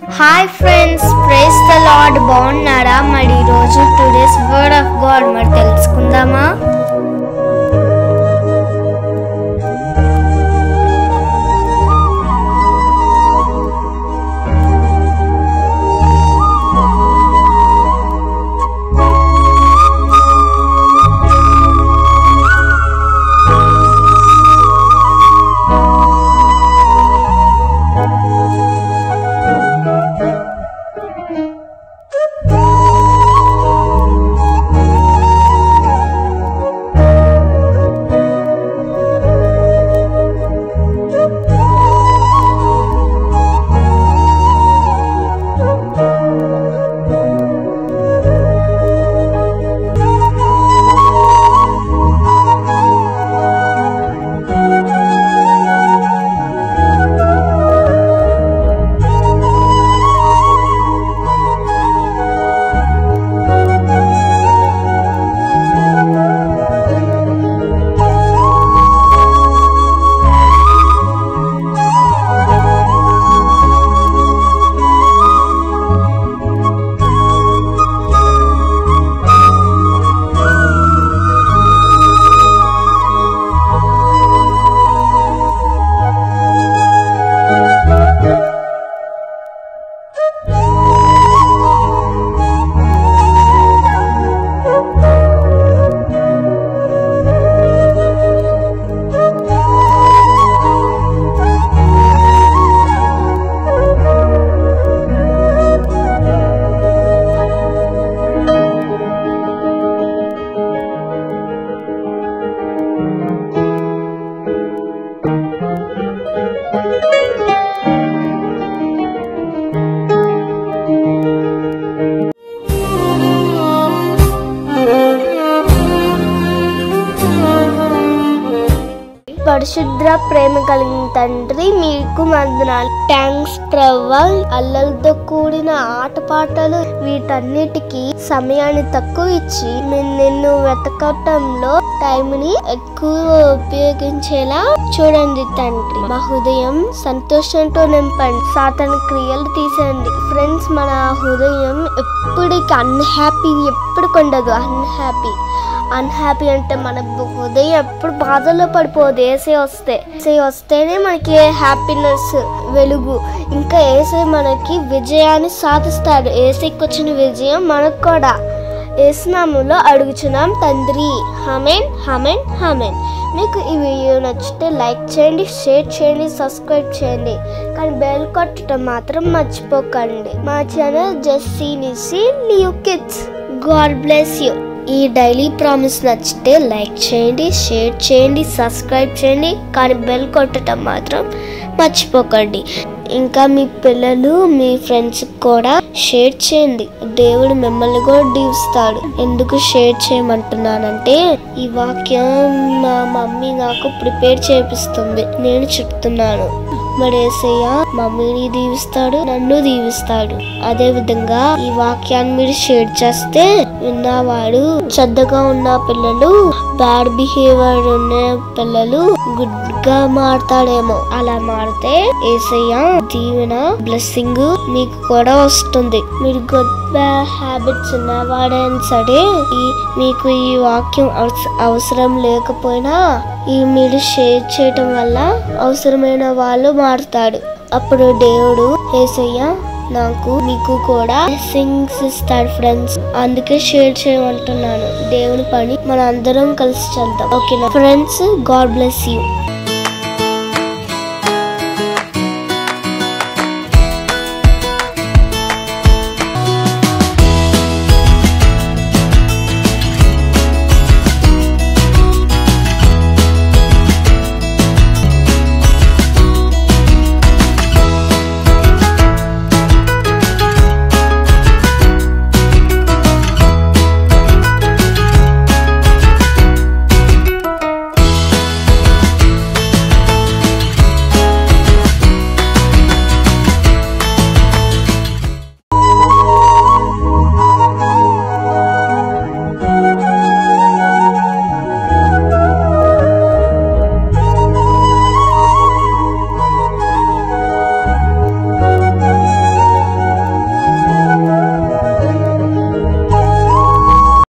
hi friends praise the lord బాగున్నారా మరి ఈరోజు టుడేస్ వర్డ్ ఆఫ్ గాడ్ మరి తెలుసుకుందామా పరిశుద్ర ప్రేమ కలిగిన తండ్రి మీకు వందనాలు థ్యాంక్స్ ప్రవ్వల్ అల్లలతో కూడిన ఆటపాటలు వీటన్నిటికీ సమయాన్ని తక్కువ ఇచ్చి నేను నిన్ను వెతకటంలో టైంని ఎక్కువ ఉపయోగించేలా చూడండి తండ్రి మా హృదయం సంతోషంతో నింపండి సాతన క్రియలు తీసేయండి ఫ్రెండ్స్ మన హృదయం ఎప్పటికీ అన్హ్యాపీ ఎప్పుడు కొండదు అన్హ్యాపీ అన్హ్యాపీ అంటే మన ఉదయం ఎప్పుడు బాధల్లో పడిపోదు ఏసే వస్తే ఏసే వస్తేనే మనకి హ్యాపీనెస్ వెలుగు ఇంకా ఏసే మనకి విజయాన్ని సాధిస్తాడు ఏసైకి వచ్చిన విజయం మనకు కూడా ఏసునామంలో అడుగుచున్నాం తండ్రి హమెన్ హమెన్ హమెన్ మీకు ఈ వీడియో నచ్చితే లైక్ చేయండి షేర్ చేయండి సబ్స్క్రైబ్ చేయండి కానీ బెల్ కొట్టడం మాత్రం మర్చిపోకండి మా ఛానల్ జస్సీ నిసి లియూ కిడ్స్ గాడ్ బ్లెస్ యూ ఈ డైలీ ప్రామిస్ నచ్చితే లైక్ చేయండి షేర్ చేయండి సబ్స్క్రైబ్ చేయండి కానీ బెల్ కొట్టడం మాత్రం మర్చిపోకండి ఇంకా మీ పిల్లలు మీ ఫ్రెండ్స్ కూడా షేర్ చేయండి దేవుడు మిమ్మల్ని కూడా దీవిస్తాడు ఎందుకు షేర్ చేయమంటున్నానంటే ఈ వాక్యం మా మమ్మీ నాకు ప్రిపేర్ చేపిస్తుంది నేను చెప్తున్నాను మరి ఏసయ్య మమ్మీని దీవిస్తాడు నన్ను దీవిస్తాడు అదే విధంగా ఈ వాక్యాన్ని మీరు షేర్ చేస్తే విన్నవాడు శ్రద్ధగా ఉన్న పిల్లలు బ్యాడ్ బిహేవియర్ ఉన్న పిల్లలు గుడ్ గా మారుతాడేమో అలా మారితే ఏసయ్య దీవెన బ్లెస్సింగ్ మీకు కూడా వస్తుంది మీరు గుడ్ బ్యాడ్ హ్యాబిట్స్ ఉన్నవాడైనా సరే ఈ మీకు ఈ వాక్యం అవస- అవసరం లేకపోయినా ఈ మీరు షేర్ చేయటం వల్ల అవసరమైన వాళ్ళు మారుతాడు అప్పుడు దేవుడు ఏసయ్య నాకు మీకు కూడా సింగ్స్ ఇస్తాడు ఫ్రెండ్స్ అందుకే షేర్ చేయమంటున్నాను దేవుని పని మన అందరం కలిసి చేద్దాం ఓకేనా ఫ్రెండ్స్ గాడ్ బ్లెస్ యూ